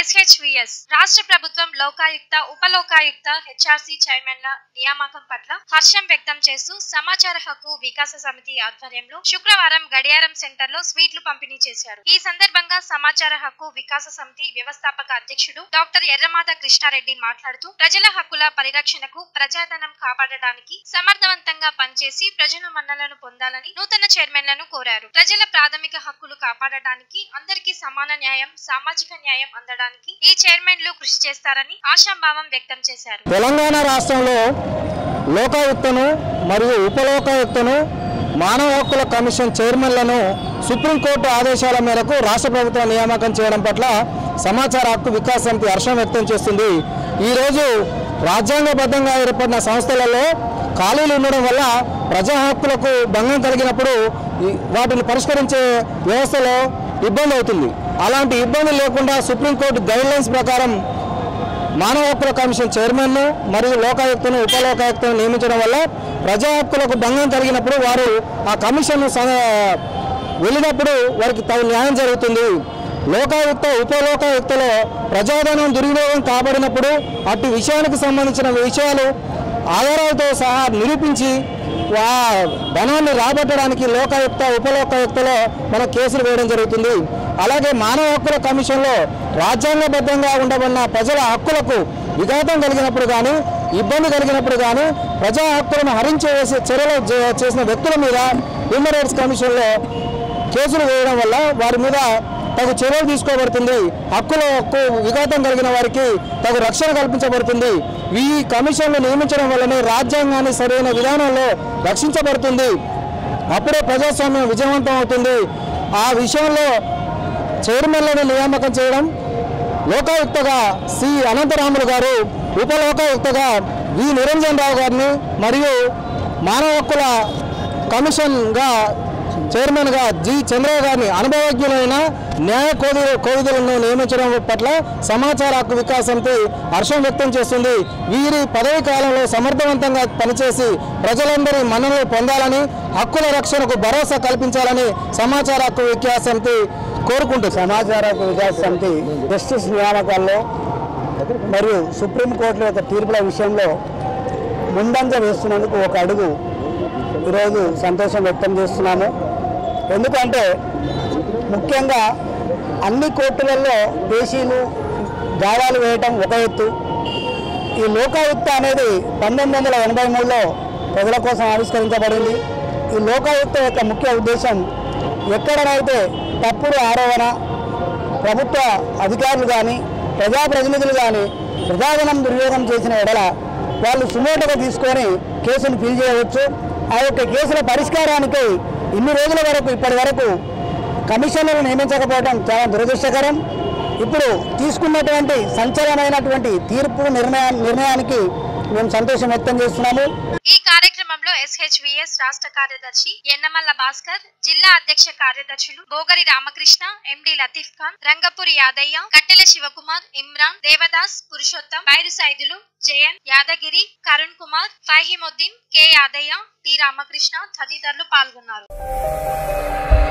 SHVS రాష్ట్ర ప్రభుత్వం Lokayukta Upalokayukta HRC చైర్మన్ల నియామకం పట్ల హర్షం వ్యక్తం చేస్తూ సమాచార హక్కు వికాస సమితి ఆధ్వర్యంలో శుక్రవారం గడియారం సెంటర్ లో స్వీట్లు పంపిణీ చేశారు ఈ సందర్భంగా సమాచార హక్కు వికాస సమితి వ్యవస్థాపక అధ్యక్షుడు డాక్టర్ ఎర్రమాత కృష్ణారెడ్డి మాట్లాడుతూ ప్రజల హక్కుల పరిరక్షణకు ప్రజాధనం కాపాడడానికి సమర్థవంతంగా పనిచేసి ప్రజల మన్నలను పొందాలని నూతన చైర్మన్లను కోరారు ప్రజల ప్రాథమిక హక్కులు కాపాడడానికి అందరికీ సమాన న్యాయం సామాజిక న్యాయం అందడానికి ఈ చైర్మన్లు కృషి చేస్తారని ఆశాభావం వ్యక్తం చేశారు తెలంగాణ రాష్ట్రంలో లోకాయుక్తను మరియు ఉపలోకాయుక్తను మానవ హక్కుల కమిషన్ చైర్మన్లను సుప్రీంకోర్టు ఆదేశాల మేరకు రాష్ట్ర ప్రభుత్వం నియామకం చేయడం పట్ల సమాచార హక్కు వికాస్ సమితి హర్షం వ్యక్తం చేస్తుంది ఈరోజు రాజ్యాంగబద్ధంగా ఏర్పడిన సంస్థలలో ఖాళీలు ఉండడం వల్ల ప్రజా హక్కులకు భంగం కలిగినప్పుడు ఈ- వాటిని పరిష్కరించే వ్యవస్థలో ఇబ్బంది అవుతుంది అలాంటి ఇబ్బంది లేకుండా సుప్రీంకోర్టు గైడ్లైన్స్ ప్రకారం మానవ హక్కుల కమిషన్ చైర్మన్ను మరియు లోకాయుక్తను ఉపలోకాయుక్తను నియమించడం వల్ల ప్రజా హక్కులకు భంగం కలిగినప్పుడు వారు ఆ కమిషన్ను స- వెళ్ళినప్పుడు వారికి తగు న్యాయం జరుగుతుంది లోకాయుక్త ఉపలోకాయుక్తలో ప్రజాధనం దుర్వినియోగం కాబడినప్పుడు అటు విషయానికి సంబంధించిన విషయాలు ఆధారాలతో సహా నిరూపించి ఆ ధనాన్ని రాబట్టడానికి లోకాయుక్త ఉపలోకాయుక్తలో మన కేసులు వేయడం జరుగుతుంది అలాగే మానవ హక్కుల కమిషన్లో రాజ్యాంగబద్ధంగా ఉండబడిన ప్రజల హక్కులకు విఘాతం కలిగినప్పుడు కానీ ఇబ్బంది కలిగినప్పుడు కానీ ప్రజా హక్కులను హరించి వేసే చర్యలు చే- చేసిన వ్యక్తుల మీద హ్యూమన్ రైట్స్ కమిషన్లో కేసులు వేయడం వల్ల వారి మీద తగు చర్యలు తీసుకోబడుతుంది హక్కులకు విఘాతం కలిగిన వారికి తగు రక్షణ కల్పించబడుతుంది ఈ కమిషన్లు నియమించడం వల్లనే రాజ్యాంగాన్ని సరైన విధానంలో రక్షించబడుతుంది అప్పుడే ప్రజాస్వామ్యం విజయవంతం అవుతుంది ఆ విషయంలో చైర్మన్లను నియామకం చేయడం లోకాయుక్తగా సి అనంతరాములు గారు ఉపలోకాయుక్తగా వి నిరంజన్ రావు గారిని మరియు మానవ హక్కుల కమిషన్గా చైర్మన్గా జి చంద్రయ్య గారిని అనుభవజ్ఞులైన న్యాయ కోవి కోవిదులను నియమించడం పట్ల సమాచార హక్కు వికాస్ సమితి హర్షం వ్యక్తం చేస్తుంది వీరి పదవి కాలంలో సమర్థవంతంగా పనిచేసి ప్రజలందరి మన్ననలు పొందాలని హక్కుల రక్షణకు భరోసా కల్పించాలని సమాచార హక్కు వికాస్ సమితి కోరుకుంటుంది సమాచార హక్కు వికాస్ సమితి జస్టిస్ నియామకాల్లో మరియు సుప్రీంకోర్టు యొక్క తీర్పుల విషయంలో ముందంజ వేస్తున్నందుకు ఒక అడుగు ఈరోజు సంతోషం వ్యక్తం చేస్తున్నాము ఎందుకంటే ముఖ్యంగా అన్ని కోర్టులలో పేషీలు దావాలు వేయటం ఒక ఎత్తు ఈ లోకాయుక్త అనేది పంతొమ్మిది వందల ఎనభై మూడులో ప్రజల కోసం ఆవిష్కరించబడింది ఈ లోకాయుక్త యొక్క ముఖ్య ఉద్దేశం ఎక్కడనైతే తప్పుడు ఆరోపణ ప్రభుత్వ అధికారులు కానీ ప్రజాప్రతినిధులు కానీ ప్రజాధనం దుర్యోగం చేసిన ఎడల వాళ్ళు సుమోటగా తీసుకొని కేసును ఫిల్ చేయవచ్చు ఆ యొక్క కేసుల పరిష్కారానికి ఇన్ని రోజుల వరకు ఇప్పటి వరకు కమిషన్లను నియమించకపోవడం చాలా దురదృష్టకరం ఇప్పుడు తీసుకున్నటువంటి సంచలనమైనటువంటి తీర్పు నిర్ణయా నిర్ణయానికి మేము సంతోషం వ్యక్తం చేస్తున్నాము ఈ కార్యక్రమంలో ఎస్హెచ్విఎస్ రాష్ట్ర కార్యదర్శి ఎన్నమల్ల భాస్కర్ జిల్లా అధ్యక్ష కార్యదర్శులు బోగరి రామకృష్ణ ఎండి లతీఫ్ ఖాన్ రంగపూరి యాదయ్య కట్టెల శివకుమార్ ఇమ్రాన్ దేవదాస్ పురుషోత్తం బైరు సైదులు జయన్ యాదగిరి కరుణ్ కుమార్ ఫాహిముద్దీన్ కె యాదయ్య టి రామకృష్ణ తదితరులు పాల్గొన్నారు